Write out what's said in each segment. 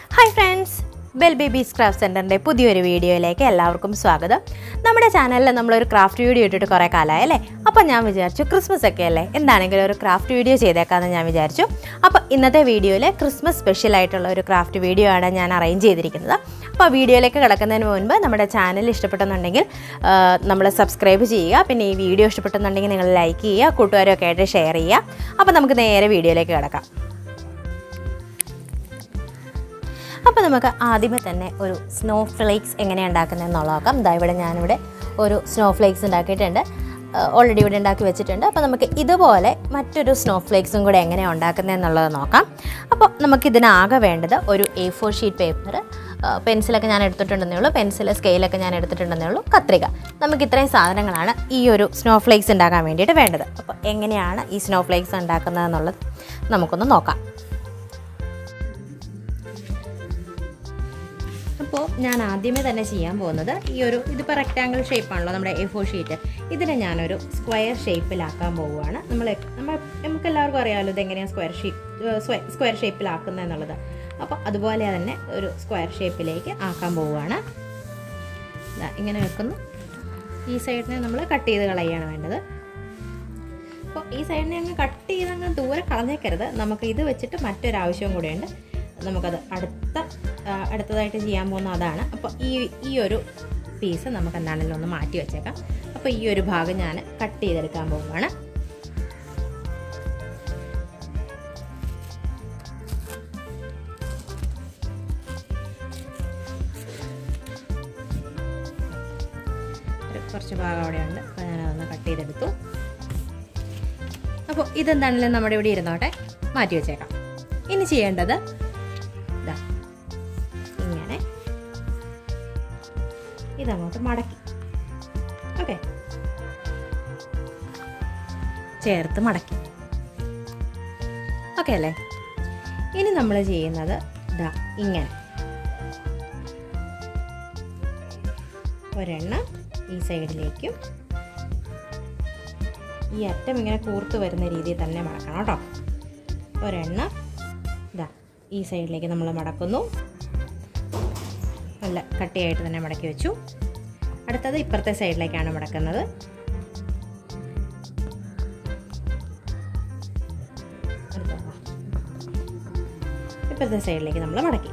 Hi friends bell babies craft സെൻറ്ററിൻ്റെ പുതിയൊരു വീഡിയോയിലേക്ക് എല്ലാവർക്കും സ്വാഗതം നമ്മുടെ ചാനലിൽ നമ്മളൊരു ക്രാഫ്റ്റ് വീഡിയോ ഇട്ടിട്ട് കുറേ കാലമായി അല്ലേ അപ്പോൾ ഞാൻ വിചാരിച്ചു ക്രിസ്മസ് ഒക്കെ അല്ലേ എന്താണെങ്കിലും ഒരു ക്രാഫ്റ്റ് വീഡിയോ ചെയ്തേക്കാമെന്ന് ഞാൻ വിചാരിച്ചു അപ്പോൾ ഇന്നത്തെ വീഡിയോയിൽ ക്രിസ്മസ് സ്പെഷ്യൽ ആയിട്ടുള്ള ഒരു ക്രാഫ്റ്റ് വീഡിയോ ആണ് ഞാൻ അറേഞ്ച് ചെയ്തിരിക്കുന്നത് അപ്പോൾ ആ വീഡിയോയിലേക്ക് കിടക്കുന്നതിന് മുൻപ് നമ്മുടെ ചാനൽ ഇഷ്ടപ്പെട്ടെന്നുണ്ടെങ്കിൽ നമ്മൾ സബ്സ്ക്രൈബ് ചെയ്യുക പിന്നെ ഈ വീഡിയോ ഇഷ്ടപ്പെട്ടെന്നുണ്ടെങ്കിൽ നിങ്ങൾ ലൈക്ക് ചെയ്യുക കൂട്ടുകാരൊക്കെ ആയിട്ട് ഷെയർ ചെയ്യുക അപ്പോൾ നമുക്ക് നേരെ വീഡിയോയിലേക്ക് കിടക്കാം അപ്പോൾ നമുക്ക് ആദ്യമേ തന്നെ ഒരു സ്നോ ഫ്ലേക്സ് എങ്ങനെയാണ് ഉണ്ടാക്കുന്നതെന്നുള്ള നോക്കാം ഇതാ ഇവിടെ ഞാനിവിടെ ഒരു സ്നോ ഫ്ലേക്സ് ഉണ്ടാക്കിയിട്ടുണ്ട് ഓൾറെഡി ഇവിടെ ഉണ്ടാക്കി വെച്ചിട്ടുണ്ട് അപ്പോൾ നമുക്ക് ഇതുപോലെ മറ്റൊരു സ്നോ ഫ്ലേക്സും കൂടെ എങ്ങനെയാണ് ഉണ്ടാക്കുന്നതെന്നുള്ളത് നോക്കാം അപ്പോൾ നമുക്കിതിനാകെ വേണ്ടത് ഒരു എ ഫോർ ഷീറ്റ് പേപ്പർ പെൻസിലൊക്കെ ഞാൻ എടുത്തിട്ടുണ്ടെന്നേ ഉള്ളൂ പെൻസിൽ സ്കെയിലൊക്കെ ഞാൻ എടുത്തിട്ടുണ്ടെന്നേ ഉള്ളൂ കത്രിക നമുക്ക് ഇത്രയും സാധനങ്ങളാണ് ഈ ഒരു സ്നോ ഫ്ലേക്സ് ഉണ്ടാക്കാൻ വേണ്ടിയിട്ട് വേണ്ടത് അപ്പോൾ എങ്ങനെയാണ് ഈ സ്നോ ഫ്ലേക്സ് ഉണ്ടാക്കുന്നതെന്നുള്ളത് നമുക്കൊന്ന് നോക്കാം അപ്പോൾ ഞാൻ ആദ്യമേ തന്നെ ചെയ്യാൻ പോകുന്നത് ഈ ഒരു ഇതിപ്പോൾ റെക്റ്റാങ്കിൾ ഷേപ്പാണല്ലോ നമ്മുടെ എ ഫോർ ഷീറ്റ് ഇതിനെ ഞാനൊരു സ്ക്വയർ ഷേപ്പിലാക്കാൻ പോവുകയാണ് നമ്മൾ നമ്മൾ നമുക്ക് എല്ലാവർക്കും അറിയാമല്ലോ ഇതെങ്ങനെയാണ് സ്ക്വയർ ഷേപ്പ് സ്ക്വയർ ഷേപ്പിലാക്കുന്നത് എന്നുള്ളത് അപ്പോൾ അതുപോലെ തന്നെ ഒരു സ്ക്വയർ ഷേപ്പിലേക്ക് ആക്കാൻ പോവുകയാണ് ഇങ്ങനെ വെക്കുന്നു ഈ സൈഡിനെ നമ്മൾ കട്ട് ചെയ്ത് കളയുകയാണ് വേണ്ടത് അപ്പോൾ ഈ സൈഡിനെ അങ്ങ് കട്ട് ചെയ്ത് അങ്ങ് ദൂരെ കളഞ്ഞേക്കരുത് നമുക്ക് ഇത് വെച്ചിട്ട് മറ്റൊരാവശ്യവും കൂടെയുണ്ട് നമുക്കത് അടുത്ത അടുത്തതായിട്ട് ചെയ്യാൻ പോകുന്ന അതാണ് അപ്പോൾ ഈ ഈ ഒരു പീസ് നമുക്ക് എന്താണെങ്കിലും ഒന്ന് മാറ്റി വെച്ചേക്കാം അപ്പോൾ ഈ ഒരു ഭാഗം ഞാൻ കട്ട് ചെയ്തെടുക്കാൻ പോവുകയാണ് കുറച്ച് ഭാഗം അവിടെയുണ്ട് അപ്പോൾ ഞാനതൊന്ന് കട്ട് ചെയ്തെടുത്തു അപ്പോൾ ഇതെന്താണെങ്കിലും നമ്മുടെ ഇവിടെ ഇരുന്നോട്ടെ മാറ്റി വെച്ചേക്കാം ഇനി ചെയ്യേണ്ടത് ഇതാ ഇങ്ങനെ ഇതങ്ങോട്ട് മടക്കി ഓക്കെ ചേർത്ത് മടക്കി ഓക്കെ അല്ലേ ഇനി നമ്മൾ ചെയ്യുന്നത് ഇതാ ഇങ്ങനെ ഒരെണ്ണം ഈ സൈഡിലേക്കും ഈ അറ്റം ഇങ്ങനെ കൂർത്ത് വരുന്ന രീതിയിൽ തന്നെ മടക്കണം കേട്ടോ ഒരെണ്ണം ഇതാ ഈ സൈഡിലേക്ക് നമ്മൾ മടക്കുന്നു നല്ല കട്ടിയായിട്ട് തന്നെ മടക്കി വെച്ചു അടുത്തത് ഇപ്പുറത്തെ സൈഡിലേക്കാണ് മടക്കുന്നത് ഇപ്പുറത്തെ സൈഡിലേക്ക് നമ്മൾ മടക്കി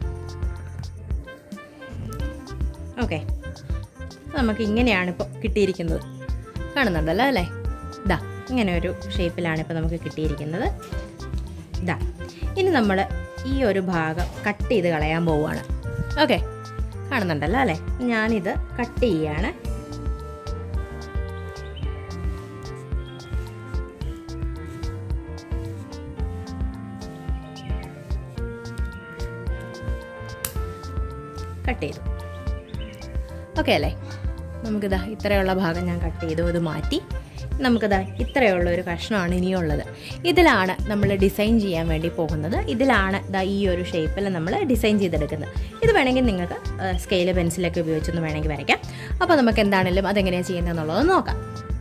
ഓക്കെ നമുക്ക് ഇങ്ങനെയാണ് ഇപ്പോൾ കിട്ടിയിരിക്കുന്നത് കാണുന്നുണ്ടല്ലോ അല്ലേ ഇതാ ഇങ്ങനെ ഒരു ഷേപ്പിലാണ് ഇപ്പോൾ നമുക്ക് കിട്ടിയിരിക്കുന്നത് ഇതാ ഇനി നമ്മൾ ഈ ഒരു ഭാഗം കട്ട് ചെയ്ത് കളയാൻ പോവുകയാണ് ഓക്കെ കാണുന്നുണ്ടല്ലോ അല്ലേ ഞാനിത് കട്ട് ചെയ്യാണ് കട്ട് ചെയ്തു ഓക്കെ അല്ലേ നമുക്കിതാ ഇത്രയുള്ള ഭാഗം ഞാൻ കട്ട് ചെയ്തു ഇത് മാറ്റി നമുക്കിതാ ഇത്രയുള്ള ഒരു കഷ്ണമാണ് ഇനിയുള്ളത് ഇതിലാണ് നമ്മൾ ഡിസൈൻ ചെയ്യാൻ വേണ്ടി പോകുന്നത് ഇതിലാണ് ഇതാ ഈ ഒരു ഷേപ്പിൽ നമ്മൾ ഡിസൈൻ ചെയ്തെടുക്കുന്നത് ഇത് വേണമെങ്കിൽ നിങ്ങൾക്ക് സ്കെയില് പെൻസിലൊക്കെ ഉപയോഗിച്ചൊന്ന് വേണമെങ്കിൽ വരയ്ക്കാം അപ്പോൾ നമുക്ക് എന്താണെങ്കിലും അതെങ്ങനെയാണ് ചെയ്യുന്നതെന്നുള്ളത് നോക്കാം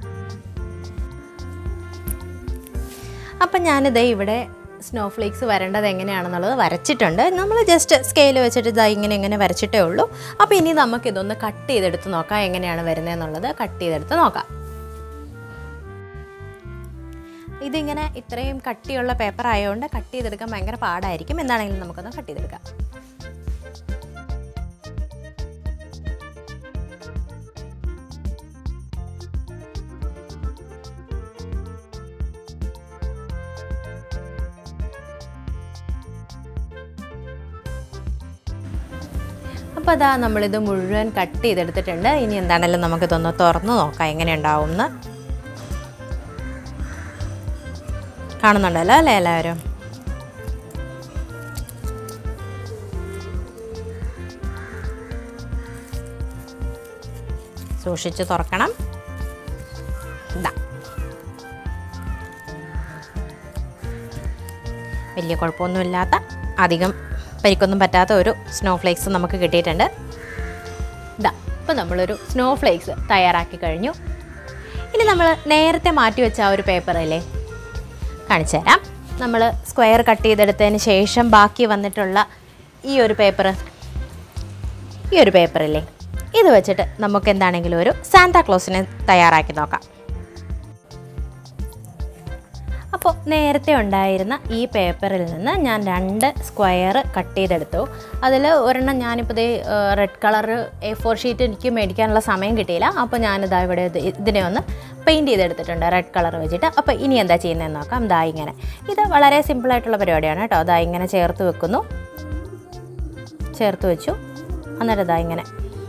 അപ്പം ഞാനിത് ഇവിടെ സ്നോ ഫ്ലേക്സ് വരേണ്ടത് എങ്ങനെയാണെന്നുള്ളത് വരച്ചിട്ടുണ്ട് നമ്മൾ ജസ്റ്റ് സ്കെയിൽ വെച്ചിട്ട് ഇതാ ഇങ്ങനെ ഇങ്ങനെ വരച്ചിട്ടേ ഉള്ളൂ അപ്പോൾ ഇനി നമുക്കിതൊന്ന് കട്ട് ചെയ്തെടുത്ത് നോക്കാം എങ്ങനെയാണ് വരുന്നതെന്നുള്ളത് കട്ട് ചെയ്തെടുത്ത് നോക്കാം ഇതിങ്ങനെ ഇത്രയും കട്ടിയുള്ള പേപ്പർ ആയതുകൊണ്ട് കട്ട് ചെയ്തെടുക്കാൻ ഭയങ്കര പാടായിരിക്കും എന്താണെങ്കിലും നമുക്കൊന്ന് കട്ട് ചെയ്തെടുക്കാം അപ്പോൾ അതാ നമ്മളിത് മുഴുവൻ കട്ട് ചെയ്തെടുത്തിട്ടുണ്ട് ഇനി എന്താണെങ്കിലും നമുക്കിതൊന്ന് തുറന്ന് നോക്കാം എങ്ങനെ ഉണ്ടാവും എന്ന് കാണുന്നുണ്ടല്ലോ അല്ലേ എല്ലാവരും സൂക്ഷിച്ച് തുറക്കണം ഇതാ വലിയ കുഴപ്പമൊന്നുമില്ലാത്ത അധികം പരിക്കൊന്നും പറ്റാത്ത ഒരു സ്നോ ഫ്ലേക്സ് നമുക്ക് കിട്ടിയിട്ടുണ്ട് ഇതാ ഇപ്പോൾ നമ്മളൊരു സ്നോ ഫ്ലേക്സ് തയ്യാറാക്കി കഴിഞ്ഞു ഇനി നമ്മൾ നേരത്തെ മാറ്റി വെച്ച ആ ഒരു പേപ്പറല്ലേ കാണിച്ചു തരാം നമ്മൾ സ്ക്വയർ കട്ട് ചെയ്തെടുത്തതിന് ശേഷം ബാക്കി വന്നിട്ടുള്ള ഈ ഒരു പേപ്പർ ഈ ഒരു പേപ്പറില്ലേ ഇത് വെച്ചിട്ട് നമുക്ക് എന്താണെങ്കിലും ഒരു സാന്താക്ലോസിനെ തയ്യാറാക്കി നോക്കാം അപ്പോൾ നേരത്തെ ഉണ്ടായിരുന്ന ഈ പേപ്പറിൽ നിന്ന് ഞാൻ രണ്ട് സ്ക്വയർ കട്ട് ചെയ്തെടുത്തു അതിൽ ഒരെണ്ണം ഞാനിപ്പോൾ ഇതേ red colour A four sheet എനിക്ക് മേടിക്കാനുള്ള സമയം കിട്ടിയില്ല അപ്പോൾ ഞാനിതാ ഇവിടെ ഇത് ഇതിനെ ഒന്ന് പെയിൻറ്റ് ചെയ്തെടുത്തിട്ടുണ്ട് റെഡ് കളർ വെച്ചിട്ട് അപ്പോൾ ഇനി എന്താ ചെയ്യുന്നതെന്ന് നോക്കാം ദാ ഇങ്ങനെ ഇത് വളരെ സിമ്പിളായിട്ടുള്ള പരിപാടിയാണ് കേട്ടോ ദാ ഇങ്ങനെ ചേർത്ത് വെക്കുന്നു ചേർത്ത് വെച്ചു അന്നേരം ഇതാ ഇങ്ങനെ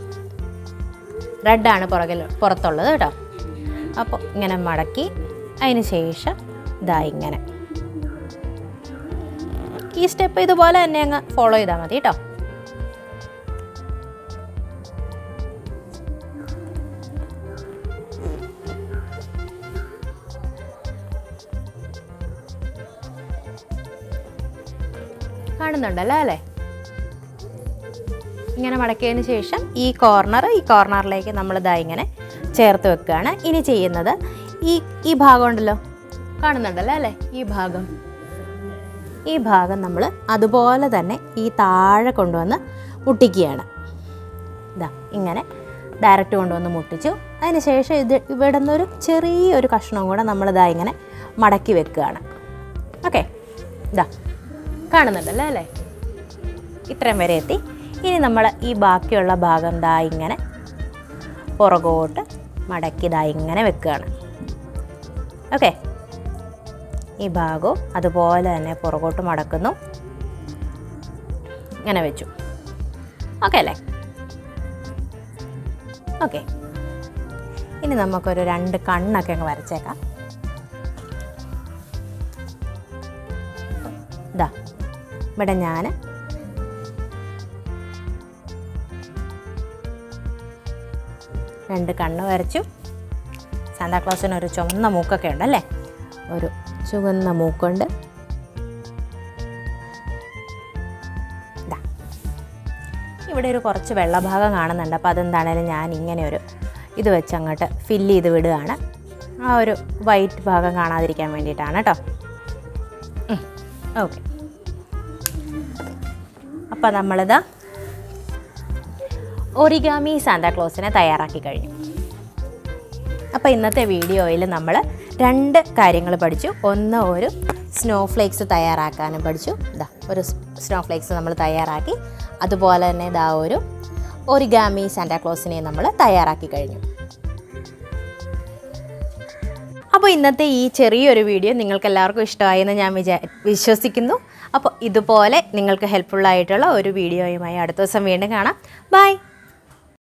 റെഡാണ് പുറകിൽ പുറത്തുള്ളത് കേട്ടോ അപ്പോൾ ഇങ്ങനെ മടക്കി അതിന് ശേഷം ഇതാ ഇങ്ങനെ ഈ സ്റ്റെപ്പ് ഇതുപോലെ തന്നെ അങ്ങ് ഫോളോ ചെയ്താൽ മതി കേട്ടോ കാണുന്നുണ്ടല്ലോ അല്ലേ ഇങ്ങനെ മടക്കിയതിന് ശേഷം ഈ കോർണർ ഈ കോർണറിലേക്ക് നമ്മൾ ഇതാ ഇങ്ങനെ ചേർത്ത് വെക്കുകയാണ് ഇനി ചെയ്യുന്നത് ഈ ഈ ഭാഗം ഉണ്ടല്ലോ കാണുന്നുണ്ടല്ലോ അല്ലേ ഈ ഭാഗം ഈ ഭാഗം നമ്മൾ അതുപോലെ തന്നെ ഈ താഴെ കൊണ്ടുവന്ന് മുട്ടിക്കുകയാണ് ഇതാ ഇങ്ങനെ ഡയറക്റ്റ് കൊണ്ടുവന്ന് മുട്ടിച്ചു അതിന് ശേഷം ഇത് ഇവിടെ നിന്നൊരു ചെറിയൊരു കഷ്ണവും കൂടെ നമ്മളിതാ ഇങ്ങനെ മടക്കി വെക്കുകയാണ് ഓക്കെ ഇതാ കാണുന്നുണ്ടല്ലോ അല്ലേ ഇത്രയും വരെ എത്തി ഇനി നമ്മൾ ഈ ബാക്കിയുള്ള ഭാഗം ദാ ഇങ്ങനെ പുറകോട്ട് മടക്കി ദാ ഇങ്ങനെ വെക്കുകയാണ് ഓക്കെ ഈ ഭാഗവും അതുപോലെ തന്നെ പുറകോട്ട് മടക്കുന്നു ഇങ്ങനെ വെച്ചു ഓക്കെ അല്ലേ ഓക്കെ ഇനി നമുക്കൊരു രണ്ട് കണ്ണൊക്കെ അങ്ങ് വരച്ചേക്കാം ഇതാ ഇവിടെ ഞാൻ രണ്ട് കണ്ണ് വരച്ചു സാന്താക്ലോസിന് ഒരു ചുവന്ന മൂക്കൊക്കെ ഉണ്ടല്ലേ ഒരു ചുവന്ന മൂക്കുണ്ട് ദാ. ഇവിടെ ഒരു കുറച്ച് വെള്ളഭാഗം കാണുന്നുണ്ട് അപ്പോൾ അതെന്താണേലും ഞാൻ ഇങ്ങനെ ഒരു ഇത് വെച്ച് അങ്ങോട്ട് ഫില്ല് ചെയ്ത് വിടുകയാണ് ആ ഒരു വൈറ്റ് ഭാഗം കാണാതിരിക്കാൻ വേണ്ടിയിട്ടാണ് കേട്ടോ ഓക്കെ അപ്പോൾ നമ്മളിതാ ഒറിഗാമി സാന്താക്ലോസിനെ തയ്യാറാക്കി കഴിഞ്ഞു അപ്പോൾ ഇന്നത്തെ വീഡിയോയിൽ നമ്മൾ രണ്ട് കാര്യങ്ങൾ പഠിച്ചു ഒന്ന് ഒരു സ്നോ ഫ്ലേക്സ് തയ്യാറാക്കാനും പഠിച്ചു ഇതാ ഒരു സ്നോ ഫ്ലേക്സ് നമ്മൾ തയ്യാറാക്കി അതുപോലെ തന്നെ ഇതാ ഒരു ഒറിഗാമി സാന്റാക്ലോസിനെ നമ്മൾ തയ്യാറാക്കി കഴിഞ്ഞു അപ്പോൾ ഇന്നത്തെ ഈ ചെറിയൊരു വീഡിയോ നിങ്ങൾക്ക് എല്ലാവർക്കും ഇഷ്ടമായെന്ന് ഞാൻ വിചാ വിശ്വസിക്കുന്നു അപ്പോൾ ഇതുപോലെ നിങ്ങൾക്ക് ഹെൽപ്ഫുള്ളായിട്ടുള്ള ഒരു വീഡിയോയുമായി അടുത്ത ദിവസം വീണ്ടും കാണാം ബൈ